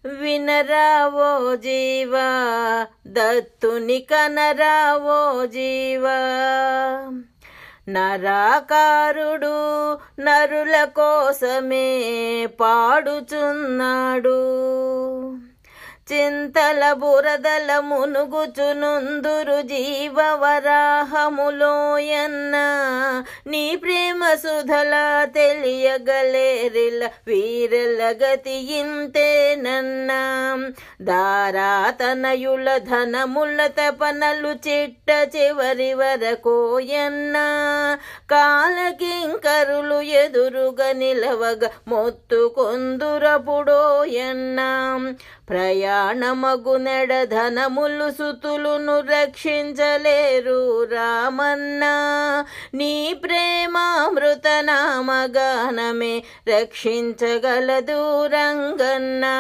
వినరావో జీవా దత్తుని కనరావో జీవా నరాకారుడు నరుల కోసమే పాడుచున్నాడు చింతల బురదల మునుగుచునుందురు జీవవరాహములోయన్న నీ ప్రేమ సుధల తెలియగలేరిల వీరల గతి ఇంతేనన్నా దారాతనయుల ధనముల తపనలు చిట్ట చివరి వరకోయన్నా కాలకింకరులు ఎదురుగా నిలవగా మొత్తుకొందురపుడోయన్నా ప్రయాణమగు నెడ ధనములు సుతులును రక్షించలేరు రామన్నా నీ ప్రేమామృత నామగానమే రక్షించగలదు రంగన్నా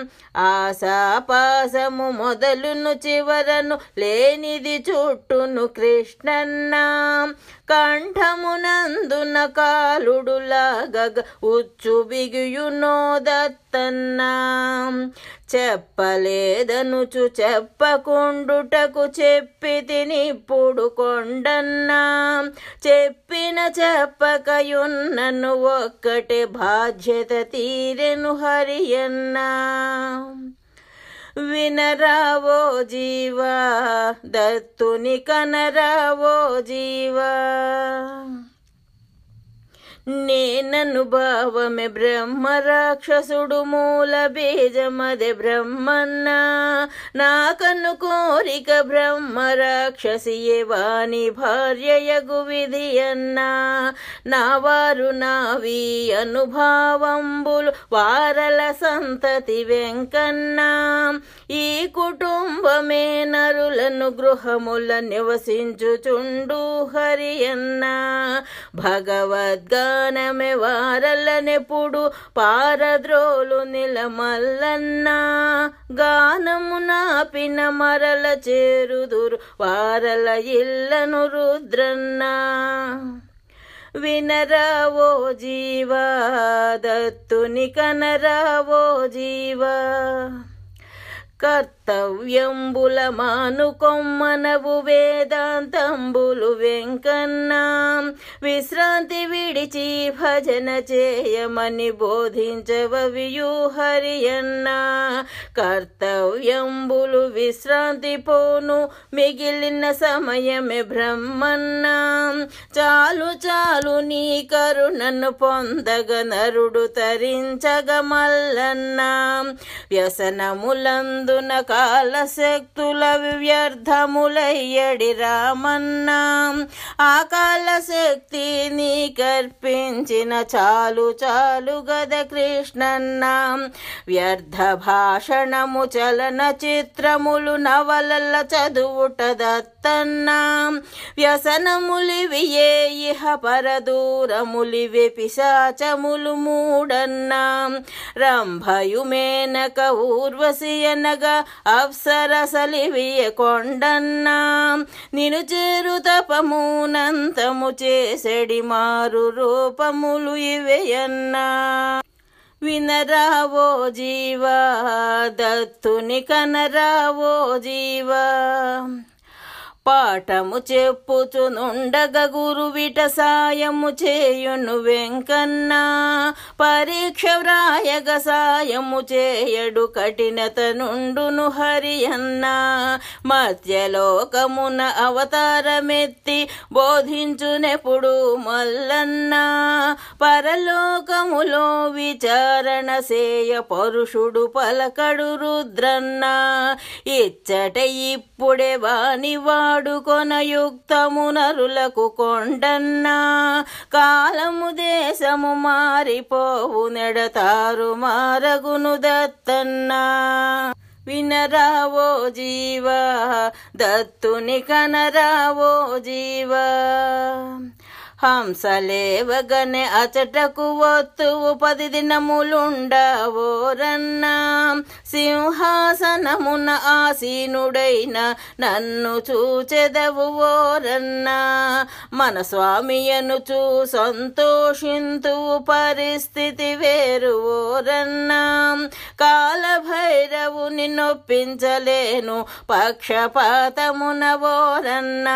ఆశాపాసము మొదలును చివరను లేనిది చుట్టును కృష్ణన్న కంఠమునందున కాలుడులాగగ ఉచ్చు బిగుయునో దత్తన్నా చెప్పలేదనుచు చెప్పకుండుటకు చెప్పి తినిప్పుడు కొండన్నా చెప్పిన చెప్పకయున్నను ఒక్కటే బాధ్యత తీరెను హరియన్నా వినరావో జీవా దత్తుని కనరావో జీవా నేననుభావమే బ్రహ్మ రాక్షసుడు మూల బీజమదే బ్రహ్మన్న నాకను కోరిక బ్రహ్మ రాక్షసి వాణి భార్యయగు విధి అన్నా నా వారు నావి అనుభావంబులు వారల సంతతి వెంకన్నా ఈ కుటుంబమే నరులను గృహముల నివసించుచుండు హరి అన్నా భగవద్గానమే వారలనెప్పుడు పారద్రోలు నిలమల్లన్నా గానము నాపిన మరల చేరుదురు వారల ఇల్లను రుద్రన్నా వినరావో జీవా దత్తుని కనరావో జీవా కర్తవ్యంబుల మానుకొమ్మనవు వేదాంతంబులు వెంకన్నా విశ్రాంతి విడిచి భజన చేయమని బోధించవవియు హరియన్నా కర్తవ్యంబులు విశ్రాంతి పోను మిగిలిన సమయమే బ్రహ్మన్నా చాలు చాలు నీ కరుణను పొందగ నరుడు తరించగ మల్లన్నా వ్యసనములందు అందున కాలశక్తుల వ్యర్థములయ్యడి రామన్నా ఆ కాలశక్తి నీ కర్పించిన చాలు చాలు గద కృష్ణన్న వ్యర్థ భాషణము చలన చిత్రములు నవలల చదువుట దత్తన్నా వ్యసనములివియే ఇహ పరదూరములివే పిశాచములు మూడన్నా రంభయు మేనక ఊర్వశి అనగా అప్సరసలివియ కొండన్నా నిను చేరు తపమునంతము చేసెడి మారు రూపములు ఇవయన్నా వినరావో జీవా దత్తుని కనరావో జీవా పాఠము చెప్పుచునుండగ గురువిట సాయము చేయును వెంకన్నా పరీక్ష వ్రాయగ సాయము చేయడు కఠినత నుండును హరి అన్నా మధ్యలోకమున అవతారమెత్తి బోధించునెప్పుడు మల్లన్నా పరలోకములో విచారణ సేయ పరుషుడు పలకడు రుద్రన్నా ఇచ్చట ఇప్పుడే వాని వాడుకొన యుక్తము నరులకు కొండన్నా కాలము దేశము మారిపోవు నెడతారు మారగును దత్తన్నా వినరావో జీవా దత్తుని కనరావో జీవా హంసలేవగనే అచటకు ఒత్తువు పది దినములుండవోరన్నా సింహాసనమున ఆసీనుడైన నన్ను చూచెదవు ఓరన్నా మన స్వామియను చూ సంతోషింతువు పరిస్థితి వేరు ఓరన్నా కాలభైరవుని నొప్పించలేను పక్షపాతమున ఓరన్నా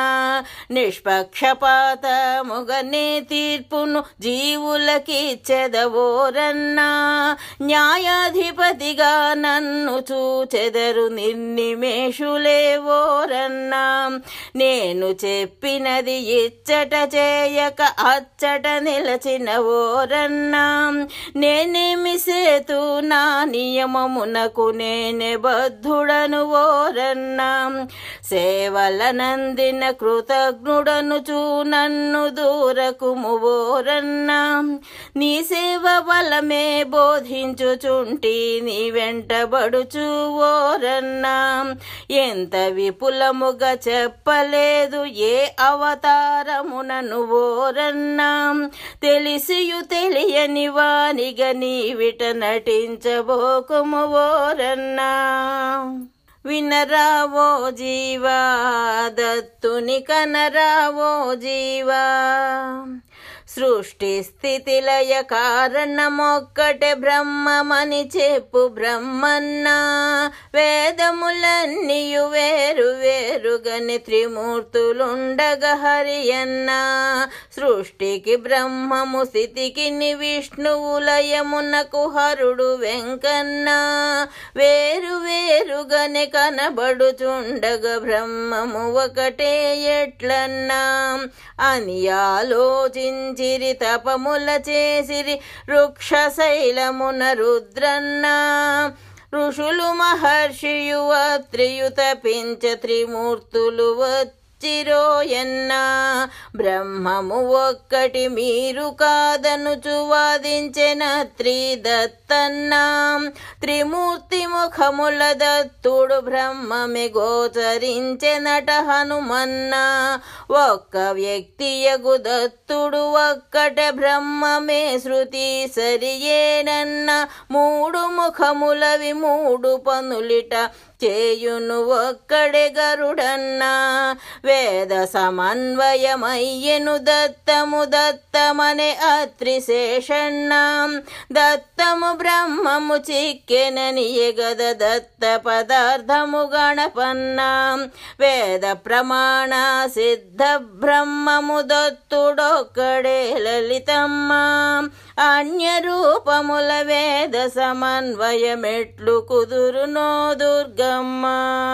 నిష్పక్షపాతముగనే తీర్పును జీవులకిచ్చెదవోరన్నా న్యాయాధిపతిగా నన్ను చూచెదరు నిర్నిమేషులేవోరన్నా నేను చెప్పినది ఇచ్చట చేయక అచ్చట నిలచిన ఓరన్నా నేనేమి సేతు నా నియమమునకు నేనే బద్ధుడను ఓరన్నా సేవల నందిన కృతజ్ఞుడను చూ నన్ను దూరకుము ఓరన్నా నీ సేవ బలమే బోధించుచుంటి నీ వెంటబడుచు ఓరన్నా ఎంత విపులముగా చెప్పలేదు ఏ అవతారమునను ఓరన్నా తెలిసియు తెలియని వానిగా నీవిట నటించబోకుము ఓరన్నా వినరావో జీవా దత్తుని కనరావో జీవా సృష్టి స్థితి లయ కారణమొక్కటే బ్రహ్మమని చెప్పు బ్రహ్మన్న వేదములన్నీయు వేరు వేరుగని త్రిమూర్తులుండగ హరియన్న సృష్టికి బ్రహ్మము స్థితికి ని విష్ణువు లయమునకు హరుడు వెంకన్న వేరు వేరుగనే కనబడుచుండగ బ్రహ్మము ఒకటే ఎట్లన్నా అని ఆలోచించిరి తపముల చేసిరి వృక్ష శైలమున రుద్రన్న ఋషులు మహర్షియు అత్రియుత పించ త్రిమూర్తులు వచ్చిరోయన్న బ్రహ్మము ఒక్కటి మీరు కాదనుచు వాదించిన త్రిదత్తన్న త్రిమూర్తి ముఖముల దత్తుడు బ్రహ్మమే గోచరించెనట హనుమన్న ఒక్క వ్యక్తియగు దత్తుడు ఒక్కటే బ్రహ్మమే శృతి సరియేనన్న మూడు ముఖములవి మూడు పనులిట చేయును ఒక్కడే గరుడన్నా వేద సమన్వయమయ్యను దత్తము దత్తమనే అత్రిశేషన్న దత్తము బ్రహ్మము చిక్కెనని ఎగద దత్త పదార్థము గణపన్న వేద ప్రమాణ సిద్ధ బ్రహ్మము దత్తుడొక్కడే లలితమ్మ అన్య రూపముల వేద సమన్వయమెట్లు కుదురునో దుర్గమ్మ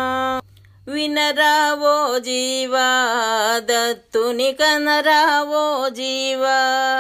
వినరావో జీవా దత్తుని కనరావో జీవా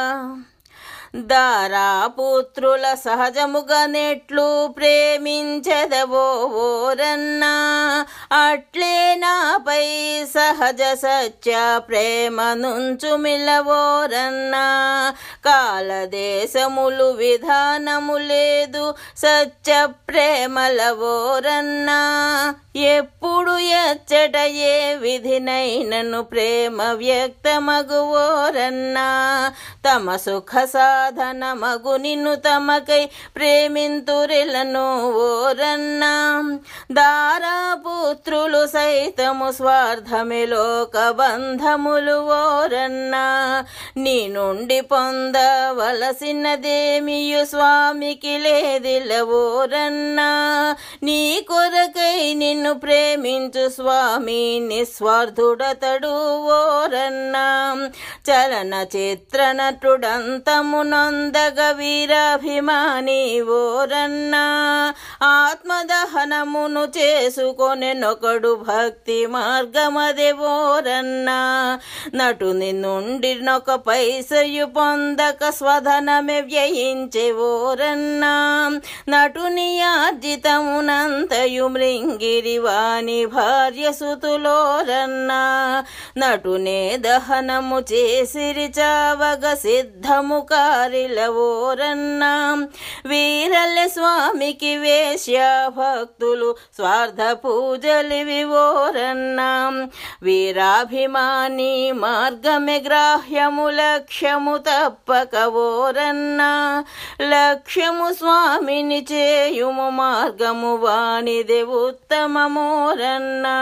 దారాపుత్రుల సహజముగా నెట్లు ప్రేమించదవో ఓరన్నా అట్లే నాపై సహజ సత్య ప్రేమ నుంచు మిలవోరన్నా కాలదేశములు విధానము లేదు సత్య ప్రేమలవోరన్నా ఎప్పుడు ఎచ్చట ఏ విధినైనను ప్రేమ వ్యక్తమగువోరన్నా తమ సుఖ సాధన మగు నిన్ను తమకై ప్రేమింతురిలను ఓరన్నా దారాపుత్రులు సైతము స్వార్థమే లోక బంధములు ఓరన్నా నీ నుండి పొందవలసినదేమియు స్వామికి లేదిలవోరన్నా నీ కొరకై నిన్ను ప్రేమించు స్వామి నిస్వార్థుడతడు ఓరన్నా చలన చిత్ర నటుడంతమునొందగ వీరాభిమాని ఓరన్నా ఆత్మదహనమును చేసుకొనెనొకడు భక్తి మార్గమదే ఓరన్నా నటుని నుండి నొక పైసయు పొందక స్వధనమే వ్యయించే ఓరన్నా నటుని ఆర్జితమునంతయు మృంగిరి వాణి భార్య సుతులోరన్నా నటునే దహనము చేసిరి చావగ సిద్ధము కారిలవోరన్నా వీరల స్వామికి వేశ్య భక్తులు స్వార్థ పూజలు బలివి ఓరన్నా వీరాభిమాని మార్గమే గ్రాహ్యము లక్ష్యము తప్పక ఓరన్నా లక్ష్యము స్వామిని చేయుము మార్గము వాణిదే ఉత్తమమోరన్నా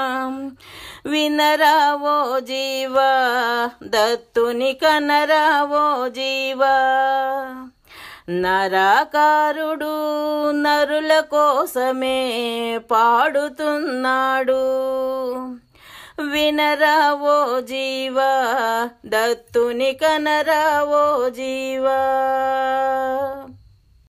వినరావో జీవా దత్తుని కనరావో జీవా నరాకారుడు నరుల కోసమే పాడుతున్నాడు వినరావో జీవా దత్తుని కనరావో జీవా